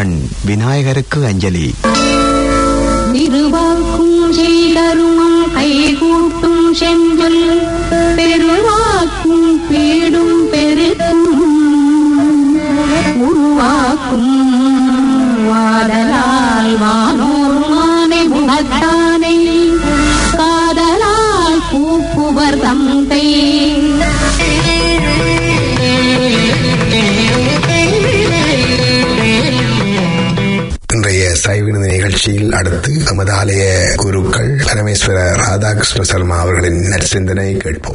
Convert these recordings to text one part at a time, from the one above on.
கண் விநாயகருக்கு அஞ்சலி திருவாக்கும் செய்தருமம் கைகூட்டும் செஞ்சொல் பெருவாக்கும் பீடும் பெருக்கும் உருவாக்கும் வாடலால் வானோர் மானை முகத்தானை காதலால் கூப்புவர் தந்தை இன்றைய சைவினது நிகழ்ச்சியில் அடுத்து நமது ஆலய குருக்கள் பரமேஸ்வர ராதாகிருஷ்ண சர்மா அவர்களின் நற்சிந்தனை கேட்போம்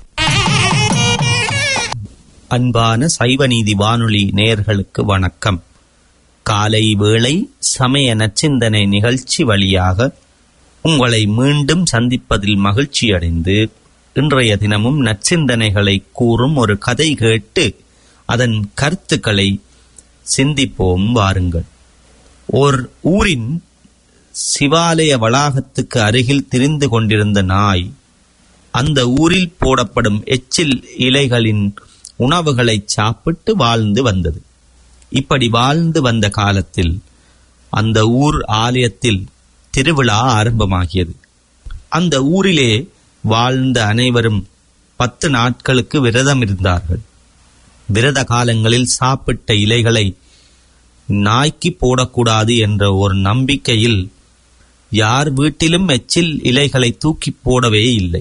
அன்பான சைவநீதி வானொலி நேயர்களுக்கு வணக்கம் காலை வேளை சமய நச்சிந்தனை நிகழ்ச்சி வழியாக உங்களை மீண்டும் சந்திப்பதில் மகிழ்ச்சியடைந்து இன்றைய தினமும் நச்சிந்தனைகளை கூறும் ஒரு கதை கேட்டு அதன் கருத்துக்களை சிந்திப்போம் வாருங்கள் ஓர் ஊரின் சிவாலய வளாகத்துக்கு அருகில் திரிந்து கொண்டிருந்த நாய் அந்த ஊரில் போடப்படும் எச்சில் இலைகளின் உணவுகளை சாப்பிட்டு வாழ்ந்து வந்தது இப்படி வாழ்ந்து வந்த காலத்தில் அந்த ஊர் ஆலயத்தில் திருவிழா ஆரம்பமாகியது அந்த ஊரிலே வாழ்ந்த அனைவரும் பத்து நாட்களுக்கு விரதம் இருந்தார்கள் விரத காலங்களில் சாப்பிட்ட இலைகளை நாய்க்கு போடக்கூடாது என்ற ஒரு நம்பிக்கையில் யார் வீட்டிலும் எச்சில் இலைகளை தூக்கி போடவே இல்லை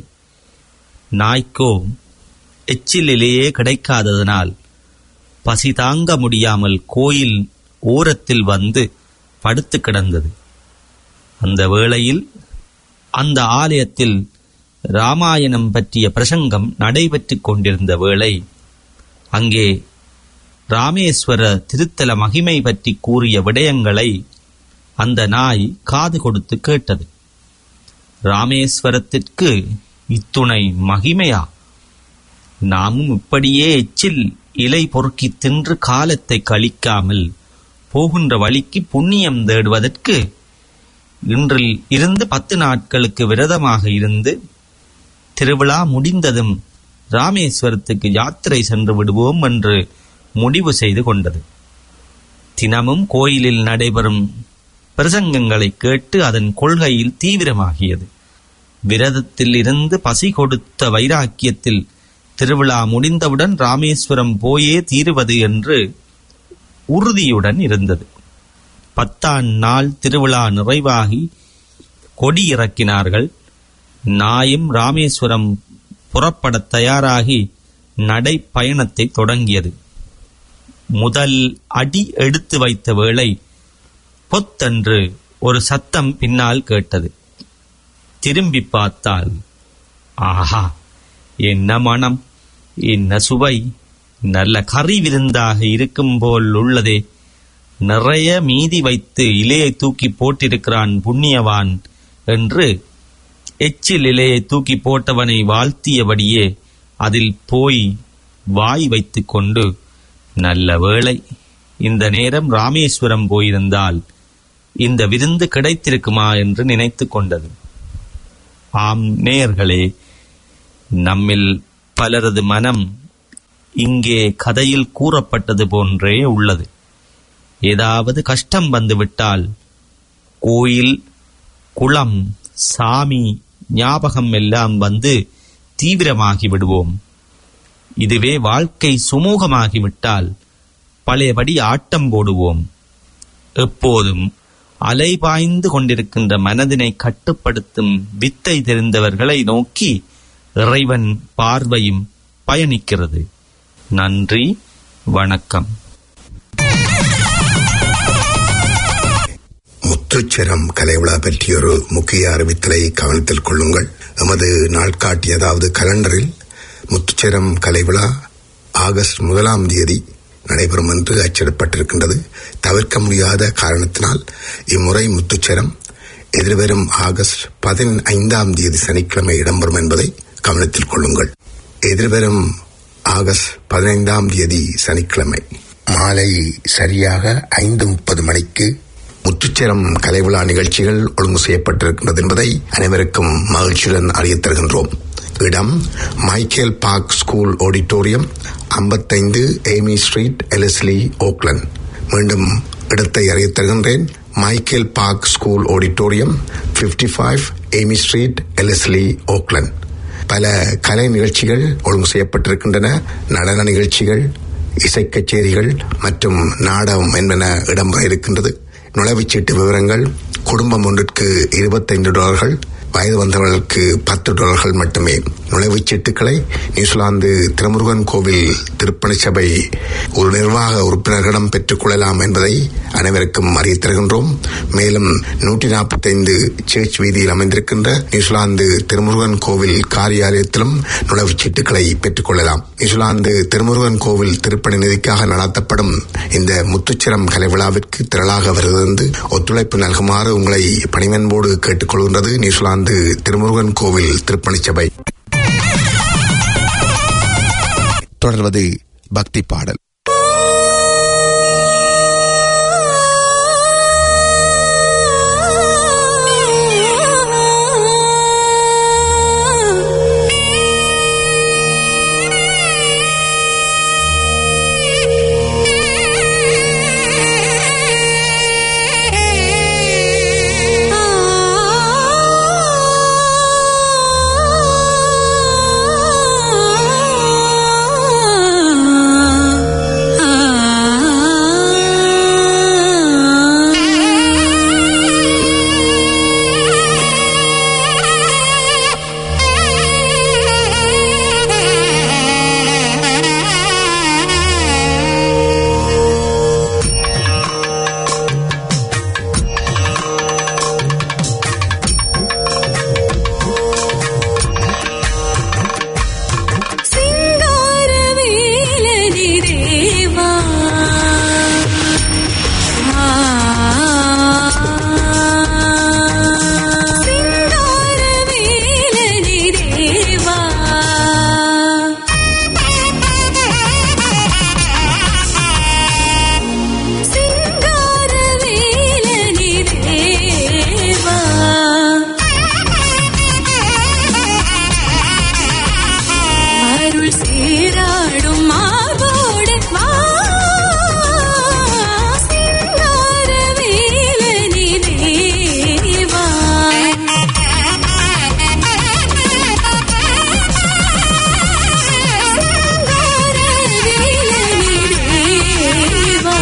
நாய்க்கோ எச்சில் இலையே கிடைக்காததனால் பசி தாங்க முடியாமல் கோயில் ஓரத்தில் வந்து படுத்து கிடந்தது அந்த வேளையில் அந்த ஆலயத்தில் ராமாயணம் பற்றிய பிரசங்கம் நடைபெற்றுக் கொண்டிருந்த வேளை அங்கே ராமேஸ்வர திருத்தல மகிமை பற்றி கூறிய விடயங்களை அந்த நாய் காது கொடுத்து கேட்டது ராமேஸ்வரத்திற்கு இத்துணை மகிமையா நாமும் இப்படியே எச்சில் இலை பொறுக்கி தின்று காலத்தை கழிக்காமல் போகின்ற வழிக்கு புண்ணியம் தேடுவதற்கு இன்றில் இருந்து பத்து நாட்களுக்கு விரதமாக இருந்து திருவிழா முடிந்ததும் ராமேஸ்வரத்துக்கு யாத்திரை சென்று விடுவோம் என்று முடிவு செய்து கொண்டது தினமும் கோயிலில் நடைபெறும் பிரசங்கங்களை கேட்டு அதன் கொள்கையில் தீவிரமாகியது விரதத்தில் இருந்து பசி கொடுத்த வைராக்கியத்தில் திருவிழா முடிந்தவுடன் ராமேஸ்வரம் போயே தீருவது என்று உறுதியுடன் இருந்தது பத்தாம் நாள் திருவிழா நிறைவாகி கொடி இறக்கினார்கள் நாயும் ராமேஸ்வரம் புறப்படத் தயாராகி நடைப்பயணத்தை தொடங்கியது முதல் அடி எடுத்து வைத்த வேளை பொத்தென்று ஒரு சத்தம் பின்னால் கேட்டது திரும்பி பார்த்தால் ஆஹா என்ன மனம் என்ன சுவை நல்ல கறி விருந்தாக இருக்கும் போல் உள்ளதே நிறைய மீதி வைத்து இலையை தூக்கி போட்டிருக்கிறான் புண்ணியவான் என்று எச்சில் இலையை தூக்கி போட்டவனை வாழ்த்தியபடியே அதில் போய் வாய் வைத்துக் கொண்டு நல்ல வேளை இந்த நேரம் ராமேஸ்வரம் போயிருந்தால் இந்த விருந்து கிடைத்திருக்குமா என்று நினைத்து கொண்டது ஆம் நேயர்களே நம்மில் பலரது மனம் இங்கே கதையில் கூறப்பட்டது போன்றே உள்ளது ஏதாவது கஷ்டம் வந்துவிட்டால் கோயில் குளம் சாமி ஞாபகம் எல்லாம் வந்து தீவிரமாகி விடுவோம் இதுவே வாழ்க்கை சுமூகமாகிவிட்டால் பழையபடி ஆட்டம் போடுவோம் எப்போதும் அலைபாய்ந்து கொண்டிருக்கின்ற மனதினை கட்டுப்படுத்தும் வித்தை தெரிந்தவர்களை நோக்கி இறைவன் பார்வையும் பயணிக்கிறது நன்றி வணக்கம் முத்துச்சரம் கலைவிழா பற்றிய ஒரு முக்கிய அறிவித்தலை கவனத்தில் கொள்ளுங்கள் எமது நாட்காட்டி அதாவது கலண்டரில் முத்துச்சரம் கலைவிழா ஆகஸ்ட் முதலாம் தேதி நடைபெறும் என்று அச்சிடப்பட்டிருக்கின்றது தவிர்க்க முடியாத காரணத்தினால் இம்முறை முத்துச்சரம் எதிர்வரும் ஆகஸ்ட் பதினைந்தாம் தேதி சனிக்கிழமை இடம்பெறும் என்பதை கவனத்தில் கொள்ளுங்கள் எதிர்வரும் ஆகஸ்ட் பதினைந்தாம் தேதி சனிக்கிழமை மாலை சரியாக ஐந்து முப்பது மணிக்கு முத்துச்சரம் கலைவிழா நிகழ்ச்சிகள் ஒழுங்கு செய்யப்பட்டிருக்கின்றது என்பதை அனைவருக்கும் மகிழ்ச்சியுடன் அறியத் தருகின்றோம் இடம் மைக்கேல் பார்க் ஸ்கூல் ஆடிட்டோரியம் ஐம்பத்தைந்து ஏமி ஸ்ட்ரீட் எலஸ்லி ஓக்லண்ட் மீண்டும் இடத்தை அறியத் தருகின்றேன் Michael Park school auditorium 55 five Amy street Ellerslie Auckland பல கலை நிகழ்ச்சிகள் ஒழுங்கு செய்யப்பட்டிருக்கின்றன நடன நிகழ்ச்சிகள் இசைக் கச்சேரிகள் மற்றும் நாடகம் என்பன இடம்பெற இருக்கின்றது நுழைவுச்சீட்டு விவரங்கள் குடும்பம் ஒன்றிற்கு இருபத்தைந்து டாலர்கள் வயது வந்தவர்களுக்கு பத்து டாலர்கள் மட்டுமே நுழைவுச் சீட்டுகளை நியூசிலாந்து திருமுருகன் கோவில் திருப்பணி சபை ஒரு நிர்வாக உறுப்பினர்களிடம் பெற்றுக் கொள்ளலாம் என்பதை அனைவருக்கும் அறியத் தருகின்றோம் மேலும் நூற்றி நாற்பத்தைந்து சேர்ச் வீதியில் அமைந்திருக்கின்ற நியூசிலாந்து திருமுருகன் கோவில் காரியாலயத்திலும் நுழைவுச் சீட்டுகளை பெற்றுக் கொள்ளலாம் நியூசிலாந்து திருமுருகன் கோவில் திருப்பணி நிதிக்காக நடத்தப்படும் இந்த முத்துச்சிரம் கலை விழாவிற்கு திரளாக வருகிறது ஒத்துழைப்பு நல்குமாறு உங்களை பணிவன்போடு கேட்டுக்கொள்கின்றது நியூசிலாந்து திருமுருகன் கோவில் திருப்பணி சபை தொடர்வது பக்தி பாடல் சிங்காரவேலனி தேவா சிங்காரவேலனி தேவா சிங்காரவேலனி தேவா அருள் சீராடும் மார்போடு வா சிங்கார வேலனி தேவா சிங்கார வேலனி தேவா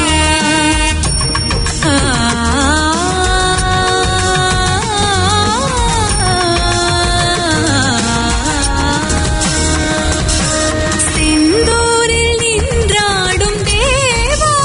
செந்தூரில் நின்றாடும் தேவா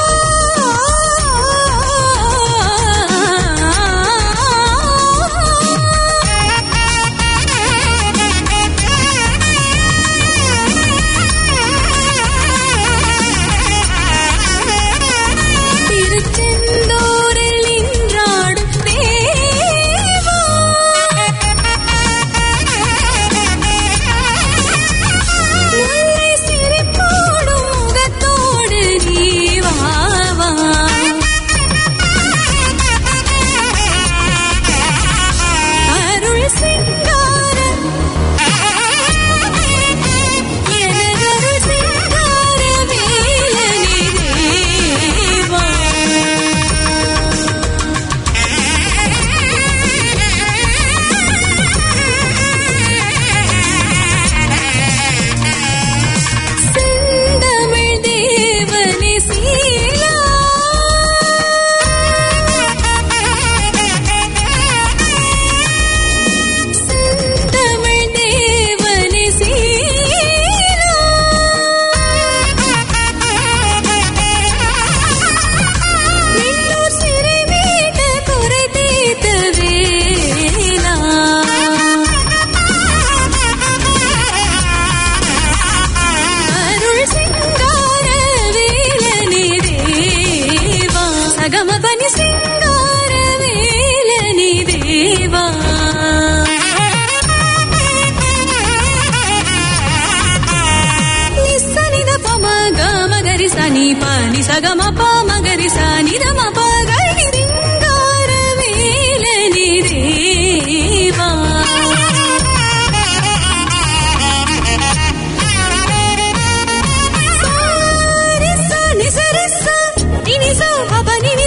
திருச்செந்தூரில் நின்றாடும் தேவா முல்லை சிரிப்போடும் முகத்தோடு நீ வா வா. அருள் சிங்கார எனதருள் சிங்கார வேலனி தேவா செந்தமிழ் தேவனே சீலா செந்தமிழ் தேவனே சீலா நின்னூர் சிறை மீட்ட குறை தீர்த்த வேலா அருள் சிங்கார வேலனி தேவா சகம பனி சிங்கார வேலனி தேவா నిస్సనిద పమ గమ గరి సని పని సగమ పమ గరి సని దమ ప గరి సింగార వేలని దేవా సారి సని సరి స నిని స ప ని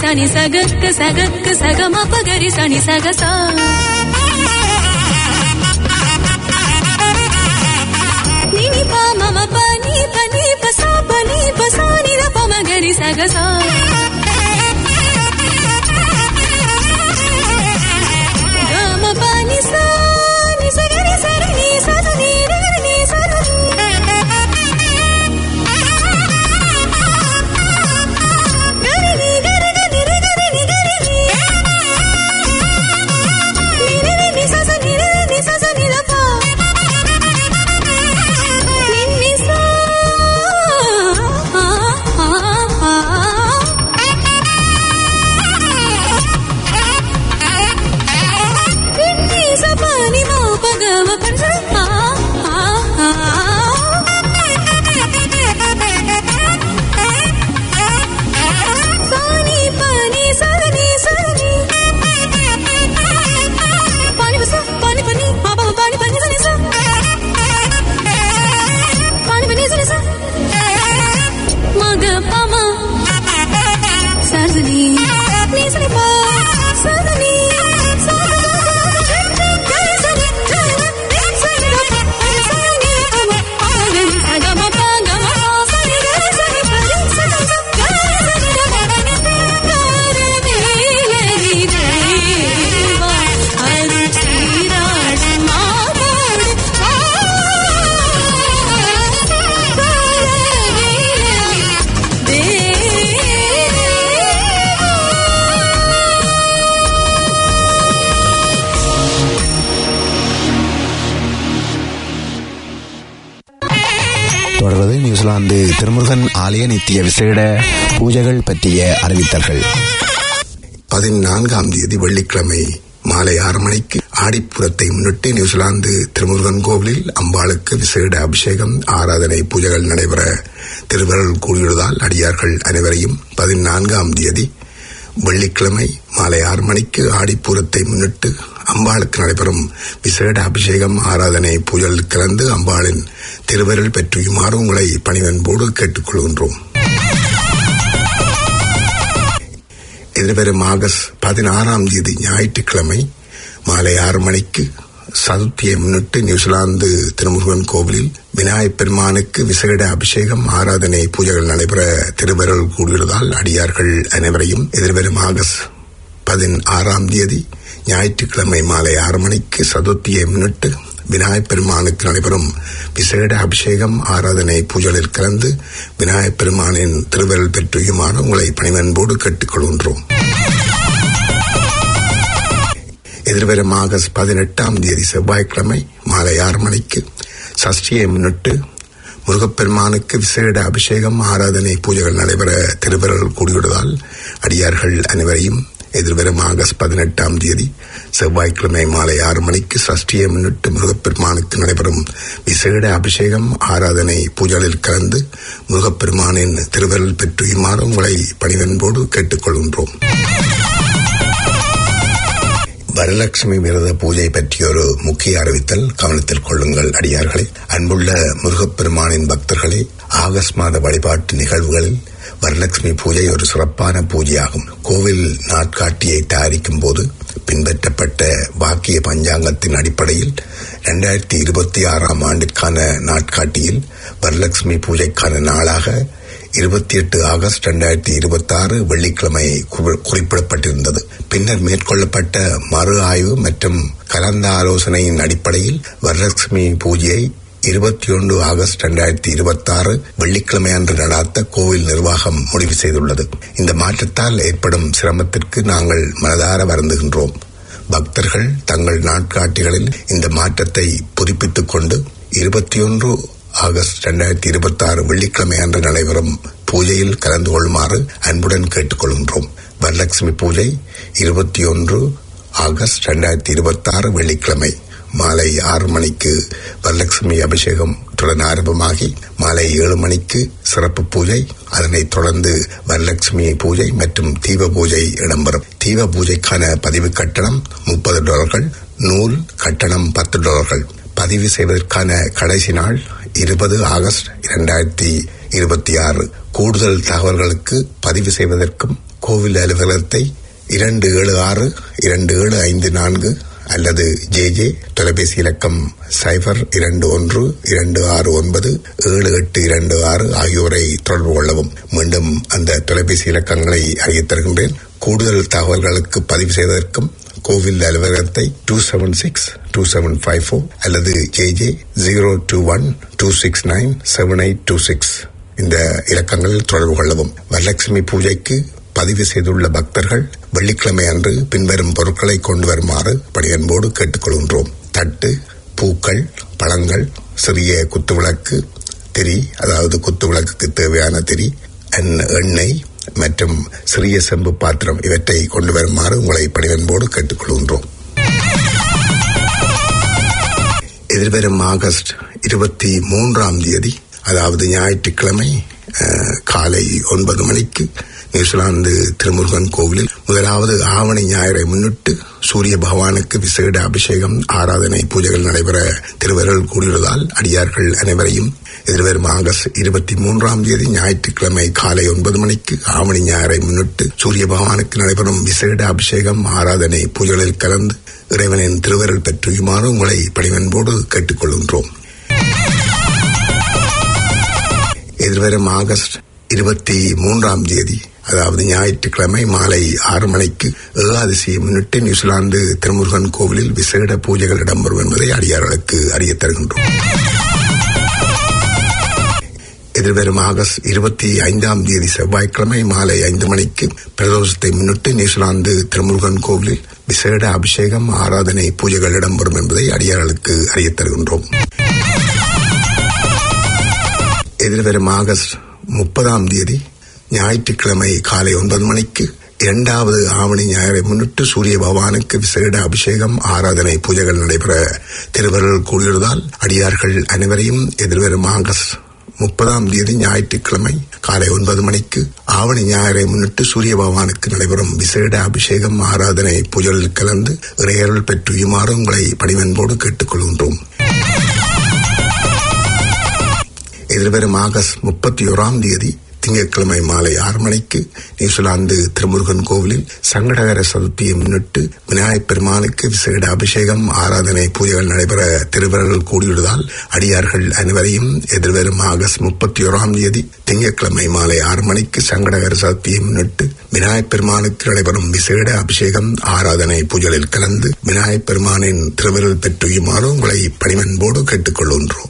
சனி சகக்க சகக்க சகம பகரி சனி சகசா நினி பா மம ப நீ ப நீ ப சா ப நீ ப சா நி த ப மகரி சகசா கம ப நி சா நி ச கரி ச ரி நி ச ச நி ரி ரி நி ச த கரி நி கரி க நி ரி கரி நி கரி நி நி ரி ரி நி ச ச நி ரி ரி நி ச ச நி த ப நி நி சா ஆ ஆ நி ச ப நி ம ப க ம ப ச ஆ ஆ சா நி ப நி ச த நி ச நி பானி பச பானி பனி பாபா பானி பனி சனி ச பானி பனி சனி ச மக பம சர்தனி நீ சனி பா சர்தனி தொடர்வது நியூசிலாந்து திருமுருகன் ஆலய நித்திய விசேட பூஜைகள் பற்றிய அறிவித்தல்கள் பதினான்காம் தேதி வெள்ளிக்கிழமை மாலை ஆறு மணிக்கு ஆடிப்புறத்தை முன்னிட்டு நியூசிலாந்து திருமுருகன் கோவிலில் அம்பாளுக்கு விசேட அபிஷேகம் ஆராதனை பூஜைகள் நடைபெற திருவருள் கூடியுள்ளதால் அடியார்கள் அனைவரையும் பதினான்காம் தேதி வெள்ளிக்கிழமை மாலை ஆறு மணிக்கு ஆடிப்பூரத்தை முன்னிட்டு அம்பாளுக்கு நடைபெறும் விசேட அபிஷேகம் ஆராதனை பூஜையில் கலந்து அம்பாளின் திருவருள் பெற்றுயுமாறு உங்களை பணிவன்போடு கேட்டுக்கொள்கின்றோம் எதிர்வரும் ஆகஸ்ட் பதினாறாம் தேதி ஞாயிற்றுக்கிழமை மாலை ஆறு மணிக்கு சதுர்த்தியை முன்னிட்டு நியூசிலாந்து திருமுருகன் கோவிலில் விநாயகப் பெருமானுக்கு விசேட அபிஷேகம் ஆராதனை பூஜைகள் நடைபெற திருவருள் கூடியுள்ளதால் அடியார்கள் அனைவரையும் எதிர்வரும் ஆகஸ்ட் பதினாறாம் தேதி ஞாயிற்றுக்கிழமை மாலை ஆறு மணிக்கு சதுர்த்தியை முன்னிட்டு விநாயகப் பெருமானுக்கு நடைபெறும் விசேட அபிஷேகம் ஆராதனை பூஜைகளில் கலந்து விநாயகப் பெருமானின் திருவருள் பெற்றுயுமாறு உங்களை பணிவன்போடு கேட்டுக்கொள்கின்றோம் எதிர்வரும் ஆகஸ்ட் பதினெட்டாம் தேதி செவ்வாய்க்கிழமை மாலை ஆறு மணிக்கு சஷ்டியை முன்னிட்டு முருகப்பெருமானுக்கு விசேட அபிஷேகம் ஆராதனை பூஜைகள் நடைபெற திருவருள் கூடியுள்ளதால் அடியார்கள் அனைவரையும் எதிர்வரும் ஆகஸ்ட் பதினெட்டாம் தேதி செவ்வாய்க்கிழமை மாலை ஆறு மணிக்கு சஷ்டியை முன்னிட்டு முருகப்பெருமானுக்கு நடைபெறும் விசேட அபிஷேகம் ஆராதனை பூஜைகளில் கலந்து முருகப்பெருமானின் திருவருள் பெற்றுயுமாறு உங்களை பணிவன்போடு கேட்டுக்கொள்கின்றோம் வரலட்சுமி விரத பூஜை பற்றிய ஒரு முக்கிய அறிவித்தல் கவனத்தில் கொள்ளுங்கள் அடியார்களே அன்புள்ள முருகப்பெருமானின் பக்தர்களே ஆகஸ்ட் மாத வழிபாட்டு நிகழ்வுகளில் வரலட்சுமி பூஜை ஒரு சிறப்பான பூஜையாகும் கோவில் நாட்காட்டியை தயாரிக்கும் போது பின்பற்றப்பட்ட வாக்கிய பஞ்சாங்கத்தின் அடிப்படையில் இரண்டாயிரத்தி இருபத்தி ஆறாம் ஆண்டிற்கான நாட்காட்டியில் வரலட்சுமி பூஜைக்கான நாளாக இருபத்தி எட்டு ஆகஸ்ட் இரண்டாயிரத்தி இருபத்தி ஆறு வெள்ளிக்கிழமை குறி- குறிப்பிடப்பட்டிருந்தது பின்னர் மேற்கொள்ளப்பட்ட மறு ஆய்வு மற்றும் கலந்த ஆலோசனையின் அடிப்படையில் வரலட்சுமி பூஜையை இருபத்தி ஒன்று ஆகஸ்ட் இரண்டாயிரத்தி இருபத்தி ஆறு வெள்ளிக்கிழமை அன்று நடாத்த கோவில் நிர்வாகம் முடிவு செய்துள்ளது இந்த மாற்றத்தால் ஏற்படும் சிரமத்திற்கு நாங்கள் மனதார வருந்துகின்றோம் பக்தர்கள் தங்கள் நாட்காட்டிகளில் இந்த மாற்றத்தை புதுப்பித்துக் கொண்டு இருபத்தி ஒன்று ஆகஸ்ட் இரண்டாயிரத்தி இருபத்தி ஆறு வெள்ளிக்கிழமை அன்று நடைபெறும் பூஜையில் கலந்து கொள்ளுமாறு அன்புடன் கேட்டுக்கொள்கின்றோம் வரலட்சுமி பூஜை இருபத்தி ஒன்று ஆகஸ்ட் இரண்டாயிரத்தி இருபத்தி ஆறு வெள்ளிக்கிழமை மாலை ஆறு மணிக்கு வரலட்சுமி அபிஷேகம் தொடர்ந்து ஆரம்பமாகி மாலை ஏழு மணிக்கு சிறப்பு பூஜை அதனைத் தொடர்ந்து வரலட்சுமி பூஜை மற்றும் தீப பூஜை இடம்பெறும் தீப பூஜைக்கான பதிவு கட்டணம் முப்பது டாலர்கள் நூல் கட்டணம் பத்து டாலர்கள் பதிவு செய்வதற்கான கடைசி நாள் இருபது ஆகஸ்ட் இரண்டாயிரத்தி இருபத்தி ஆறு கூடுதல் தகவல்களுக்கு பதிவு செய்வதற்கும் கோவில் அலுவலகத்தை இரண்டு ஏழு ஆறு இரண்டு ஏழு ஐந்து நான்கு அல்லது ஜே ஜே தொலைபேசி இலக்கம் சைபர் இரண்டு ஒன்று இரண்டு ஆறு ஒன்பது ஏழு எட்டு இரண்டு ஆறு ஆகியோரை தொடர்பு கொள்ளவும் மீண்டும் அந்த தொலைபேசி இலக்கங்களை அறியத் தருகின்றேன் கூடுதல் தகவல்களுக்கு பதிவு செய்வதற்கும் கோவில் அலுவலகத்தை two seven six two seven five four அல்லது J J zero two one two six nine seven eight two six இந்த இலக்கங்களில் தொடர்பு கொள்ளவும் வரலட்சுமி பூஜைக்கு பதிவு செய்துள்ள பக்தர்கள் வெள்ளிக்கிழமை அன்று பின்வரும் பொருட்களை கொண்டு வருமாறு பணியன்போடு கேட்டுக்கொள்கின்றோம் தட்டு பூக்கள் பழங்கள் சிறிய குத்துவிளக்கு திரி அதாவது குத்துவிளக்குக்கு தேவையான திரி எண்ணெ- எண்ணெய் மற்றும் சிறிய செம்பு பாத்திரம் இவற்றை கொண்டு வருமாறு உங்களை பணிவன்போடு கேட்டுக்கொள்கின்றோம் எதிர்வரும் ஆகஸ்ட் இருபத்தி மூன்றாம் தேதி அதாவது ஞாயிற்றுக்கிழமை அஹ், காலை ஒன்பது மணிக்கு நியூசிலாந்து திருமுருகன் கோவிலில் முதலாவது ஆவணி ஞாயிறை முன்னிட்டு சூரிய பகவானுக்கு விசேட அபிஷேகம் ஆராதனை பூஜைகள் நடைபெற திருவருள் கூடியுள்ளதால் அடியார்கள் அனைவரையும் எதிர்வரும் ஆகஸ்ட் இருபத்தி மூன்றாம் தேதி ஞாயிற்றுக்கிழமை காலை ஒன்பது மணிக்கு ஆவணி ஞாயிறை முன்னிட்டு சூரிய பகவானுக்கு நடைபெறும் விசேட அபிஷேகம் ஆராதனை பூஜைகளில் கலந்து இறைவனின் திருவருள் பெற்றுமாறு உங்களை பணிவன்போடு கேட்டுக்கொள்கின்றோம் எதிர்வரும் ஆகஸ்ட் இருபத்தி மூன்றாம் தேதி அதாவது ஞாயிற்றுக்கிழமை மாலை ஆறு மணிக்கு ஏகாதசியை முன்னிட்டு நியூசிலாந்து திருமுருகன் கோவிலில் விசேட பூஜைகள் இடம்பெறும் என்பதை அடியார்களுக்கு அறியத் தருகின்றோம் எதிர்வரும் ஆகஸ்ட் இருபத்தி ஐந்தாம் தேதி செவ்வாய்க்கிழமை மாலை ஐந்து மணிக்கு பிரதோஷத்தை முன்னிட்டு நியூசிலாந்து திருமுருகன் கோவிலில் விசேட அபிஷேகம் ஆராதனை பூஜைகள் இடம்பெறும் என்பதை அடியார்களுக்கு அறியத் தருகின்றோம் எதிர்வரும் ஆகஸ்ட் முப்பதாம் தேதி ஞாயிற்றுக்கிழமை காலை ஒன்பது மணிக்கு இரண்டாவது ஆவணி ஞாயிறை முன்னிட்டு சூரிய பகவானுக்கு விசேட அபிஷேகம் ஆராதனை பூஜைகள் நடைபெற திருவருள் கூடியுள்ளதால் அடியார்கள் அனைவரையும் எதிர்வரும் ஆகஸ்ட் முப்பதாம் தேதி ஞாயிற்றுக்கிழமை காலை ஒன்பது மணிக்கு ஆவணி ஞாயிறை முன்னிட்டு சூரிய பகவானுக்கு நடைபெறும் விசேட அபிஷேகம் ஆராதனை பூஜைகளில் கலந்து இறையருள் பெற்றுயுமாறு உங்களை பணிவன்போடு கேட்டுக்கொள்கின்றோம் எதிர்வரும் ஆகஸ்ட் முப்பத்தி ஓராம் தேதி திங்கட்கிழமை மாலை ஆறு மணிக்கு நியூசிலாந்து திருமுருகன் கோவிலில் சங்கடகர சதுர்த்தியை முன்னிட்டு விநாயகப் பெருமானுக்கு விசேட அபிஷேகம் ஆராதனை பூஜைகள் நடைபெற திருவருள் கூடியுள்ளதால் அடியார்கள் அனைவரையும் எதிர்வரும் ஆகஸ்ட் முப்பத்தி ஓராம் தேதி திங்கட்கிழமை மாலை ஆறு மணிக்கு சங்கடகர சதுர்த்தியை முன்னிட்டு விநாயகப் பெருமானுக்கு நடைபெறும் விசேட அபிஷேகம் ஆராதனை பூஜைகளில் கலந்து விநாயகப் பெருமானின் திருவருள் பெற்றுயுமாறு உங்களை பணிவன்போடு கேட்டுக்கொள்கின்றோம்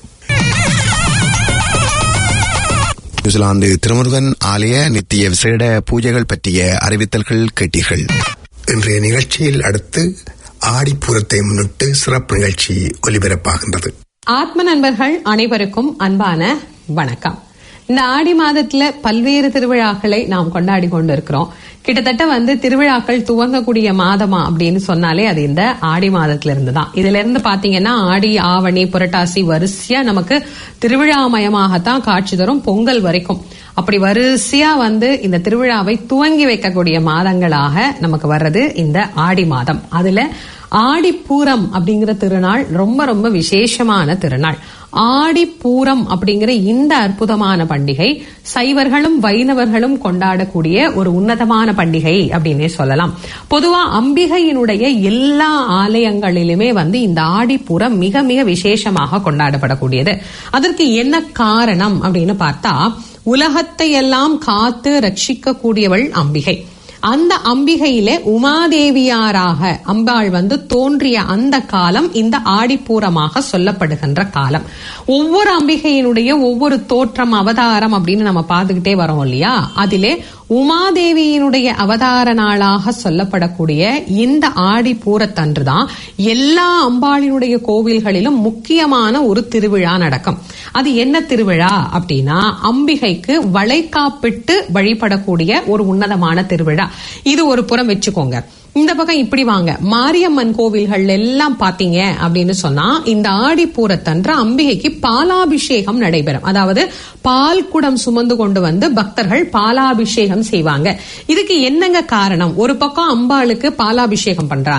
நியூசிலாந்து திருமுருகன் ஆலய நித்திய விசேட பூஜைகள் பற்றிய அறிவித்தல்கள் கேட்டீர்கள் இன்றைய நிகழ்ச்சியில் அடுத்து ஆடிப்பூரத்தை முன்னிட்டு சிறப்பு நிகழ்ச்சி ஒலிபரப்பாகின்றது ஆத்ம நண்பர்கள் அனைவருக்கும் அன்பான வணக்கம் இந்த ஆடி மாதத்துல பல்வேறு திருவிழாக்களை நாம் கொண்டாடி கொண்டிருக்கிறோம் கிட்டத்தட்ட வந்து திருவிழாக்கள் துவங்கக்கூடிய மாதமா அப்படின்னு சொன்னாலே அது இந்த ஆடி மாதத்துல இருந்து தான் இதுல இருந்து பாத்தீங்கன்னா ஆடி ஆவணி புரட்டாசி வரிசையா நமக்கு திருவிழாமயமாகத்தான் காட்சி தரும் பொங்கல் வரைக்கும் அப்படி வரிசையா வந்து இந்த திருவிழாவை துவங்கி வைக்கக்கூடிய மாதங்களாக நமக்கு வர்றது இந்த ஆடி மாதம் அதுல ஆடிப்பூரம் அப்படிங்கிற திருநாள் ரொம்ப ரொம்ப விசேஷமான திருநாள் ஆடிப்பூரம் அப்படிங்கிற இந்த அற்புதமான பண்டிகை சைவர்களும் வைணவர்களும் கொண்டாடக்கூடிய ஒரு உன்னதமான பண்டிகை அப்படின்னே சொல்லலாம் பொதுவா அம்பிகையினுடைய எல்லா ஆலயங்களிலுமே வந்து இந்த ஆடிப்பூரம் மிக மிக விசேஷமாக கொண்டாடப்படக்கூடியது அதற்கு என்ன காரணம் அப்படின்னு பார்த்தா உலகத்தை எல்லாம் காத்து ரட்சிக்க கூடியவள் அம்பிகை அந்த அம்பிகையிலே உமாதேவியாராக அம்பாள் வந்து தோன்றிய அந்த காலம் இந்த ஆடிப்பூரமாக சொல்லப்படுகின்ற காலம் ஒவ்வொரு அம்பிகையினுடைய ஒவ்வொரு தோற்றம் அவதாரம் அப்படின்னு நம்ம பார்த்துக்கிட்டே வரோம் இல்லையா அதிலே உமாதேவியினுடைய அவதார நாளாக சொல்லப்படக்கூடிய இந்த ஆடி பூரத்தன்றுதான் எல்லா அம்பாளினுடைய கோவில்களிலும் முக்கியமான ஒரு திருவிழா நடக்கும் அது என்ன திருவிழா அப்படின்னா அம்பிகைக்கு வளைகாப்பிட்டு வழிபடக்கூடிய ஒரு உன்னதமான திருவிழா இது ஒரு புறம் வச்சுக்கோங்க இந்த பக்கம் இப்படி வாங்க மாரியம்மன் கோவில்கள் எல்லாம் பாத்தீங்க அப்படின்னு சொன்னா இந்த ஆடிப்பூரத்தன்று அம்பிகைக்கு பாலாபிஷேகம் நடைபெறும் அதாவது பால் குடம் சுமந்து கொண்டு வந்து பக்தர்கள் பாலாபிஷேகம் செய்வாங்க இதுக்கு என்னங்க காரணம் ஒரு பக்கம் அம்பாளுக்கு பாலாபிஷேகம் பண்றாங்க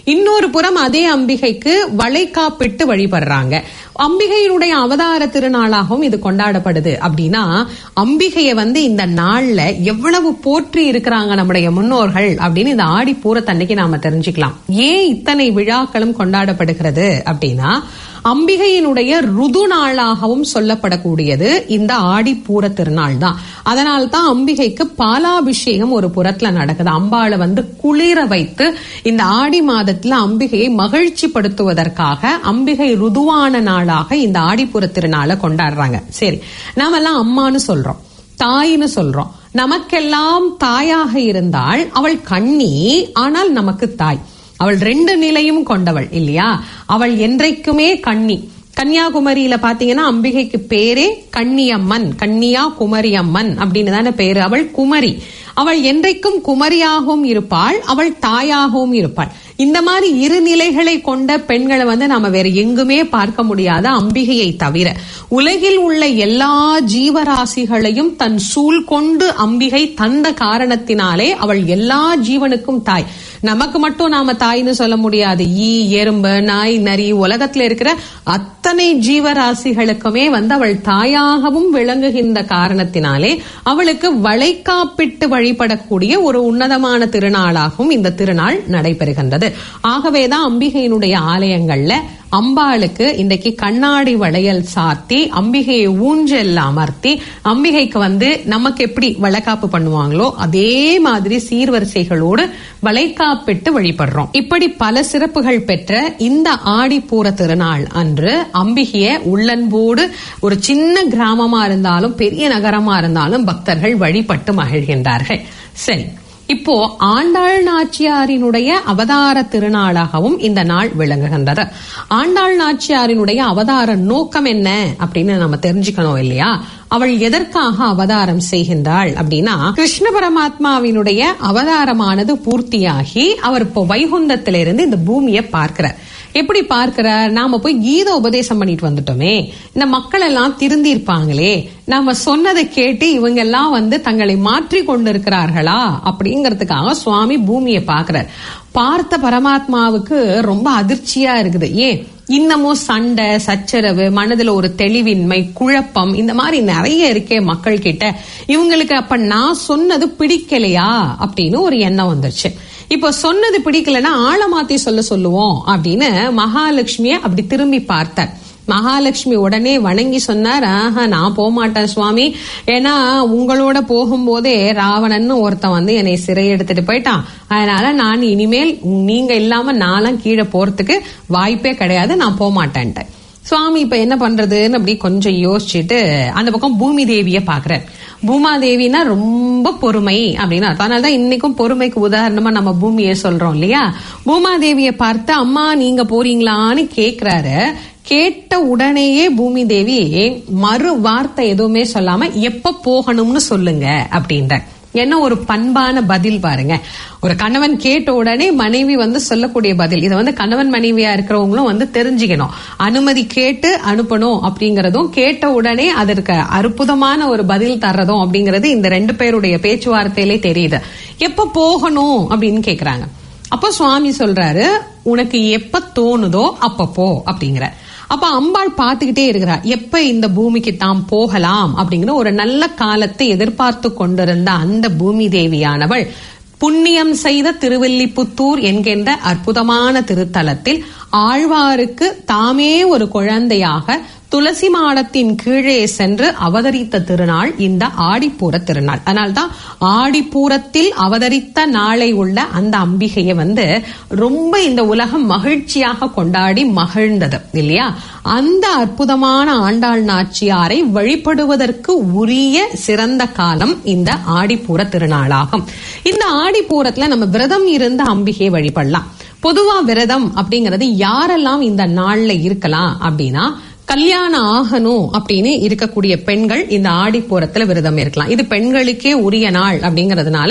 இன்னொரு புறம் அதே அம்பிகைக்கு வளைகாப்பிட்டு வழிபடுறாங்க அம்பிகையினுடைய அவதார திருநாளாகவும் இது கொண்டாடப்படுது அப்படின்னா அம்பிகையை வந்து இந்த நாள்ல எவ்வளவு போற்றி இருக்கிறாங்க நம்முடைய முன்னோர்கள் அப்படின்னு இந்த ஆடி பூரத்தன்னைக்கு நாம தெரிஞ்சுக்கலாம் ஏன் இத்தனை விழாக்களும் கொண்டாடப்படுகிறது அப்படின்னா அம்பிகையினுடைய ருது நாளாகவும் சொல்லப்படக்கூடியது இந்த ஆடி பூர திருநாள் தான் அதனால தான் அம்பிகைக்கு பாலாபிஷேகம் ஒரு புறத்துல நடக்குது அம்பாளை வந்து குளிர வைத்து இந்த ஆடி மாதத்துல அம்பிகையை மகிழ்ச்சி படுத்துவதற்காக அம்பிகை ருதுவான நாளாக இந்த ஆடிப்புற திருநாளை கொண்டாடுறாங்க சரி நாமெல்லாம் அம்மான்னு சொல்றோம் தாயின்னு சொல்றோம் நமக்கெல்லாம் தாயாக இருந்தால் அவள் கண்ணி ஆனால் நமக்கு தாய் அவள் ரெண்டு நிலையும் கொண்டவள் இல்லையா அவள் என்றைக்குமே கண்ணி கன்னியாகுமரியில பாத்தீங்கன்னா அம்பிகைக்கு பேரே கன்னியம்மன் கன்னியா குமரி அம்மன் அப்படின்னு தானே பேரு அவள் குமரி அவள் என்றைக்கும் குமரியாகவும் இருப்பாள் அவள் தாயாகவும் இருப்பாள் இந்த மாதிரி இரு நிலைகளை கொண்ட பெண்களை வந்து நாம வேற எங்குமே பார்க்க முடியாத அம்பிகையை தவிர உலகில் உள்ள எல்லா ஜீவராசிகளையும் தன் சூழ் கொண்டு அம்பிகை தந்த காரணத்தினாலே அவள் எல்லா ஜீவனுக்கும் தாய் நமக்கு மட்டும் நாம தாய்னு சொல்ல முடியாது ஈ எறும்பு நாய் நரி உலகத்துல இருக்கிற அத்தனை ஜீவராசிகளுக்குமே வந்து அவள் தாயாகவும் விளங்குகின்ற காரணத்தினாலே அவளுக்கு வளைக்காப்பிட்டு வழிபடக்கூடிய ஒரு உன்னதமான திருநாளாகவும் இந்த திருநாள் நடைபெறுகின்றது ஆகவேதான் அம்பிகையினுடைய ஆலயங்கள்ல அம்பாளுக்கு இன்றைக்கு கண்ணாடி வளையல் சாத்தி அம்பிகையை ஊஞ்சல் அமர்த்தி அம்பிகைக்கு வந்து நமக்கு எப்படி வளைகாப்பு பண்ணுவாங்களோ அதே மாதிரி சீர்வரிசைகளோடு வளைகாப்பிட்டு வழிபடுறோம் இப்படி பல சிறப்புகள் பெற்ற இந்த ஆடிப்பூர திருநாள் அன்று அம்பிகைய உள்ளன்போடு ஒரு சின்ன கிராமமா இருந்தாலும் பெரிய நகரமா இருந்தாலும் பக்தர்கள் வழிபட்டு மகிழ்கின்றார்கள் சரி இப்போ ஆண்டாள் நாச்சியாரினுடைய அவதார திருநாளாகவும் இந்த நாள் விளங்குகின்றது ஆண்டாள் நாச்சியாரினுடைய அவதார நோக்கம் என்ன அப்படின்னு நம்ம தெரிஞ்சுக்கணும் இல்லையா அவள் எதற்காக அவதாரம் செய்கின்றாள் அப்படின்னா கிருஷ்ண பரமாத்மாவினுடைய அவதாரமானது பூர்த்தியாகி அவர் இப்போ வைகுந்தத்திலிருந்து இந்த பூமியை பார்க்கிறார் எப்படி பார்க்கிறார் நாம போய் கீத உபதேசம் பண்ணிட்டு வந்துட்டோமே இந்த மக்கள் எல்லாம் திருந்திருப்பாங்களே நாம சொன்னதை கேட்டு இவங்க எல்லாம் வந்து தங்களை மாற்றி கொண்டிருக்கிறார்களா அப்படிங்கறதுக்காக சுவாமி பூமியை பார்க்கிறார் பார்த்த பரமாத்மாவுக்கு ரொம்ப அதிர்ச்சியா இருக்குது ஏன் இன்னமும் சண்டை சச்சரவு மனதுல ஒரு தெளிவின்மை குழப்பம் இந்த மாதிரி நிறைய இருக்கே மக்கள் கிட்ட இவங்களுக்கு அப்ப நான் சொன்னது பிடிக்கலையா அப்படின்னு ஒரு எண்ணம் வந்துருச்சு இப்ப சொன்னது பிடிக்கலன்னா ஆளை மாத்தி சொல்ல சொல்லுவோம் அப்படின்னு மகாலட்சுமிய அப்படி திரும்பி பார்த்தார் மகாலட்சுமி உடனே வணங்கி சொன்னார் ஆஹா நான் போக மாட்டேன் சுவாமி ஏன்னா உங்களோட போகும்போதே ராவணன் ஒருத்தன் வந்து என்னை சிறை எடுத்துட்டு போயிட்டான் அதனால நான் இனிமேல் நீங்க இல்லாம நான்லாம் கீழே போறதுக்கு வாய்ப்பே கிடையாது நான் போக மாட்டேன்ட்டேன் சுவாமி இப்ப என்ன பண்றதுன்னு அப்படி கொஞ்சம் யோசிச்சுட்டு அந்த பக்கம் பூமி தேவிய பாக்குறார் பூமாதேவினா ரொம்ப பொறுமை அப்படின்னு அர்த்தம் அதனாலதான் இன்னைக்கும் பொறுமைக்கு உதாரணமா நம்ம பூமியை சொல்றோம் இல்லையா பூமாதேவிய பார்த்து அம்மா நீங்க போறீங்களான்னு கேக்குறாரு கேட்ட உடனேயே பூமி தேவி மறு வார்த்தை எதுவுமே சொல்லாம எப்ப போகணும்னு சொல்லுங்க அப்படின்ற என்ன ஒரு பண்பான பதில் பாருங்க ஒரு கணவன் கேட்ட உடனே மனைவி வந்து சொல்லக்கூடிய பதில் இதை வந்து கணவன் மனைவியா இருக்கிறவங்களும் வந்து தெரிஞ்சுக்கணும் அனுமதி கேட்டு அனுப்பணும் அப்படிங்கறதும் கேட்ட உடனே அதற்கு அற்புதமான ஒரு பதில் தர்றதும் அப்படிங்கறது இந்த ரெண்டு பேருடைய பேச்சுவார்த்தையிலே தெரியுது எப்ப போகணும் அப்படின்னு கேக்குறாங்க அப்போ சுவாமி சொல்றாரு உனக்கு எப்ப தோணுதோ அப்ப போ அப்படிங்கிற அப்ப அம்பாள் பார்த்துக்கிட்டே இருக்கிறா எப்ப இந்த பூமிக்கு தாம் போகலாம் அப்படிங்கிற ஒரு நல்ல காலத்தை எதிர்பார்த்து கொண்டிருந்த அந்த பூமி தேவியானவள் புண்ணியம் செய்த திருவல்லிபுத்தூர் என்கின்ற அற்புதமான திருத்தலத்தில் ஆழ்வாருக்கு தாமே ஒரு குழந்தையாக துளசி மாடத்தின் கீழே சென்று அவதரித்த திருநாள் இந்த ஆடிப்பூர திருநாள் அதனால்தான் ஆடிப்பூரத்தில் அவதரித்த நாளை உள்ள அந்த அம்பிகையை வந்து ரொம்ப இந்த உலகம் மகிழ்ச்சியாக கொண்டாடி மகிழ்ந்தது இல்லையா அந்த அற்புதமான ஆண்டாள் நாச்சியாரை வழிபடுவதற்கு உரிய சிறந்த காலம் இந்த ஆடிப்பூர திருநாளாகும் இந்த ஆடிப்பூரத்துல நம்ம விரதம் இருந்த அம்பிகையை வழிபடலாம் பொதுவா விரதம் அப்படிங்கறது யாரெல்லாம் இந்த நாள்ல இருக்கலாம் அப்படின்னா கல்யாணம் ஆகணும் அப்படின்னு இருக்கக்கூடிய பெண்கள் இந்த ஆடிப்பூரத்துல விரதம் இருக்கலாம் இது பெண்களுக்கே உரிய நாள் அப்படிங்கறதுனால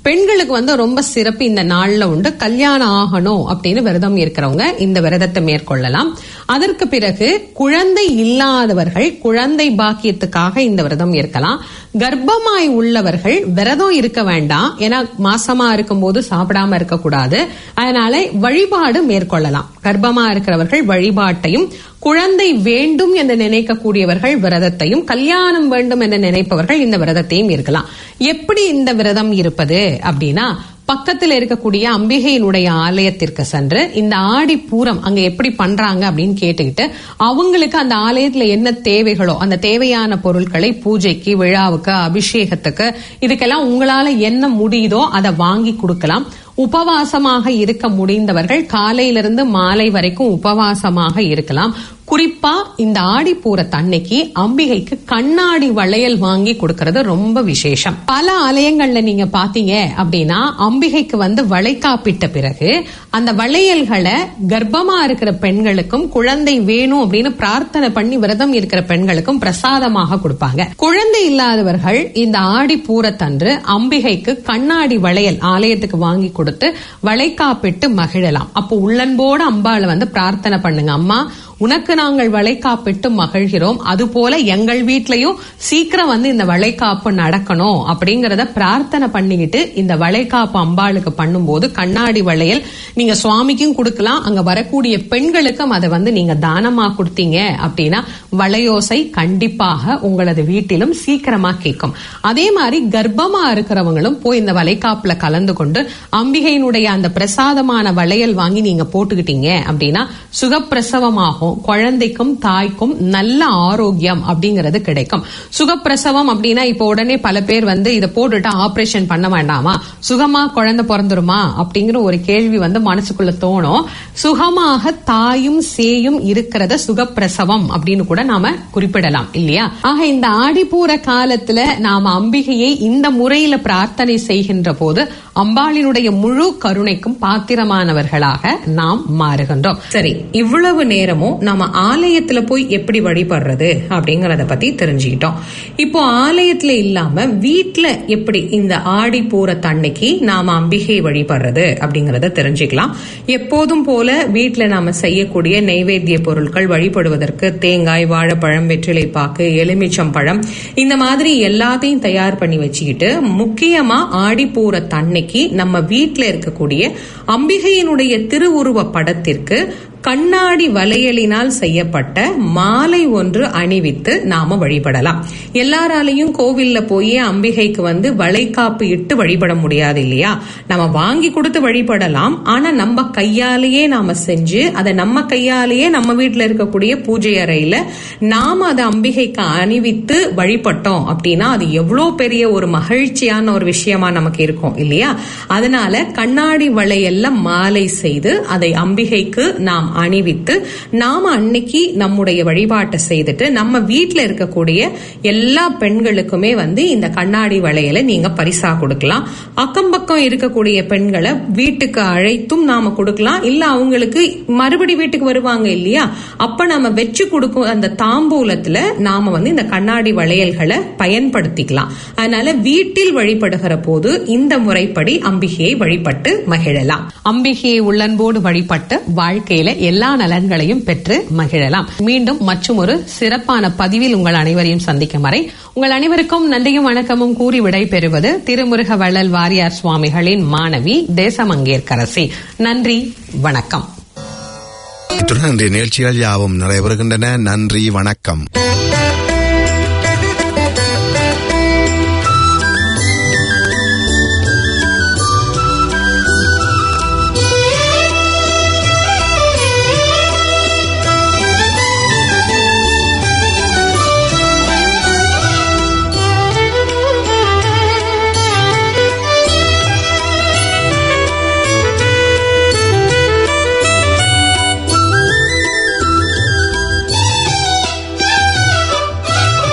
பெண்களுக்கு வந்து ரொம்ப சிறப்பு இந்த நாள்ல உண்டு கல்யாணம் ஆகணும் அப்படின்னு விரதம் இருக்கிறவங்க இந்த விரதத்தை மேற்கொள்ளலாம் அதற்கு பிறகு குழந்தை இல்லாதவர்கள் குழந்தை பாக்கியத்துக்காக இந்த விரதம் இருக்கலாம் கர்ப்பமாய் உள்ளவர்கள் விரதம் இருக்க வேண்டாம் ஏன்னா மாசமா இருக்கும்போது சாப்பிடாம இருக்கக்கூடாது அதனால வழிபாடு மேற்கொள்ளலாம் கர்ப்பமா இருக்கிறவர்கள் வழிபாட்டையும் குழந்தை வேண்டும் என்று நினைக்கக்கூடியவர்கள் விரதத்தையும் கல்யாணம் வேண்டும் என்று நினைப்பவர்கள் இந்த விரதத்தையும் இருக்கலாம் எப்படி இந்த விரதம் இருப்பது அப்படின்னா பக்கத்துல இருக்கக்கூடிய அம்பிகையினுடைய ஆலயத்திற்கு சென்று இந்த ஆடி பூரம் அங்க எப்படி பண்றாங்க அப்படின்னு கேட்டுக்கிட்டு அவங்களுக்கு அந்த ஆலயத்துல என்ன தேவைகளோ அந்த தேவையான பொருட்களை பூஜைக்கு விழாவுக்கு அபிஷேகத்துக்கு இதுக்கெல்லாம் உங்களால என்ன முடியுதோ அதை வாங்கி கொடுக்கலாம் உபவாசமாக இருக்க முடிந்தவர்கள் காலையிலிருந்து மாலை வரைக்கும் உபவாசமாக இருக்கலாம் குறிப்பா இந்த ஆடிப்பூரத்து அன்னைக்கு அம்பிகைக்கு கண்ணாடி வளையல் வாங்கி கொடுக்கறது ரொம்ப விசேஷம் பல ஆலயங்கள்ல நீங்க பாத்தீங்க அப்படின்னா அம்பிகைக்கு வந்து வளைகாப்பிட்ட பிறகு அந்த வளையல்களை கர்ப்பமா இருக்கிற பெண்களுக்கும் குழந்தை வேணும் அப்படின்னு பிரார்த்தனை பண்ணி விரதம் இருக்கிற பெண்களுக்கும் பிரசாதமாக கொடுப்பாங்க குழந்தை இல்லாதவர்கள் இந்த ஆடி பூரத்தன்று அம்பிகைக்கு கண்ணாடி வளையல் ஆலயத்துக்கு வாங்கி கொடுத்து வளைகாப்பிட்டு மகிழலாம் அப்போ உள்ளன்போட அம்பாளை வந்து பிரார்த்தனை பண்ணுங்க அம்மா உனக்கு நாங்கள் வளைகாப்பிட்டு மகிழ்கிறோம் அதுபோல எங்கள் வீட்லயும் சீக்கிரம் வந்து இந்த வளைகாப்பு நடக்கணும் அப்படிங்கறத பிரார்த்தனை பண்ணிக்கிட்டு இந்த வளைகாப்பு அம்பாளுக்கு பண்ணும்போது கண்ணாடி வளையல் நீங்க சுவாமிக்கும் கொடுக்கலாம் அங்க வரக்கூடிய பெண்களுக்கும் அதை வந்து நீங்க தானமா கொடுத்தீங்க அப்படின்னா வளையோசை கண்டிப்பாக உங்களது வீட்டிலும் சீக்கிரமா கேட்கும் அதே மாதிரி கர்ப்பமா இருக்கிறவங்களும் போய் இந்த வளைகாப்புல கலந்து கொண்டு அம்பிகையினுடைய அந்த பிரசாதமான வளையல் வாங்கி நீங்க போட்டுக்கிட்டீங்க அப்படின்னா சுகப்பிரசவமாகும் குழந்தைக்கும் தாய்க்கும் நல்ல ஆரோக்கியம் அப்படிங்கிறது கிடைக்கும் சுகப்பிரசவம் அப்படின்னா இப்போ உடனே பல பேர் வந்து இதை போட்டுட்டு ஆபரேஷன் பண்ண வேண்டாமா சுகமா குழந்தை பிறந்துருமா அப்படிங்கிற ஒரு கேள்வி வந்து மனசுக்குள்ள தோணும் சுகமாக தாயும் சேயும் இருக்கிறத சுகப்பிரசவம் அப்படின்னு கூட நாம குறிப்பிடலாம் இல்லையா ஆக இந்த ஆடிப்பூர காலத்துல நாம அம்பிகையை இந்த முறையில பிரார்த்தனை செய்கின்ற போது அம்பாளினுடைய முழு கருணைக்கும் பாத்திரமானவர்களாக நாம் மாறுகின்றோம் சரி இவ்வளவு நேரமும் நாம ஆலயத்துல போய் எப்படி வழிபடுறது அப்படிங்கறத பத்தி தெரிஞ்சுக்கிட்டோம் இப்போ ஆலயத்துல இல்லாம வீட்ல எப்படி இந்த ஆடி பூர தன்னைக்கு நாம அம்பிகை வழிபடுறது அப்படிங்கறத தெரிஞ்சுக்கலாம் எப்போதும் போல வீட்ல நாம செய்யக்கூடிய நெய்வேத்திய பொருட்கள் வழிபடுவதற்கு தேங்காய் வாழைப்பழம் வெற்றிலை பாக்கு எலுமிச்சம் பழம் இந்த மாதிரி எல்லாத்தையும் தயார் பண்ணி வச்சுக்கிட்டு முக்கியமா ஆடிப்பூர தன்னைக்கு நம்ம வீட்ல இருக்கக்கூடிய அம்பிகையினுடைய திருவுருவ படத்திற்கு கண்ணாடி வளையலினால் செய்யப்பட்ட மாலை ஒன்று அணிவித்து நாம வழிபடலாம் எல்லாராலையும் கோவில்ல போய் அம்பிகைக்கு வந்து வளைகாப்பு இட்டு வழிபட முடியாது இல்லையா நம்ம வாங்கி கொடுத்து வழிபடலாம் ஆனா நம்ம கையாலேயே நாம செஞ்சு அதை நம்ம கையாலேயே நம்ம வீட்டுல இருக்கக்கூடிய பூஜை அறையில நாம அதை அம்பிகைக்கு அணிவித்து வழிபட்டோம் அப்படின்னா அது எவ்வளவு பெரிய ஒரு மகிழ்ச்சியான ஒரு விஷயமா நமக்கு இருக்கும் இல்லையா அதனால கண்ணாடி வளையல்ல மாலை செய்து அதை அம்பிகைக்கு நாம் அணிவித்து நாம அன்னைக்கு நம்முடைய வழிபாட்டை செய்துட்டு நம்ம வீட்ல இருக்கக்கூடிய எல்லா பெண்களுக்குமே வந்து இந்த கண்ணாடி வளையலை நீங்க பரிசா கொடுக்கலாம் அக்கம் பக்கம் இருக்கக்கூடிய பெண்களை வீட்டுக்கு அழைத்தும் நாம கொடுக்கலாம் இல்ல அவங்களுக்கு மறுபடி வீட்டுக்கு வருவாங்க இல்லையா அப்ப நாம வச்சு கொடுக்கும் அந்த தாம்பூலத்துல நாம வந்து இந்த கண்ணாடி வளையல்களை பயன்படுத்திக்கலாம் அதனால வீட்டில் வழிபடுகிற போது இந்த முறைப்படி அம்பிகையை வழிபட்டு மகிழலாம் அம்பிகையை உள்ளன்போடு வழிபட்டு வாழ்க்கையில எல்லா நலன்களையும் பெற்று மகிழலாம் மீண்டும் மற்றும் ஒரு சிறப்பான பதிவில் உங்கள் அனைவரையும் சந்திக்கும் வரை உங்கள் அனைவருக்கும் நன்றியும் வணக்கமும் கூறி விடை பெறுவது திருமுருக வள்ளல் வாரியார் சுவாமிகளின் மாணவி தேசமங்கேற்கரசி நன்றி வணக்கம் இத்துடன் இன்றைய நிகழ்ச்சிகள் யாவும் நிறைவேறுகின்றன நன்றி வணக்கம்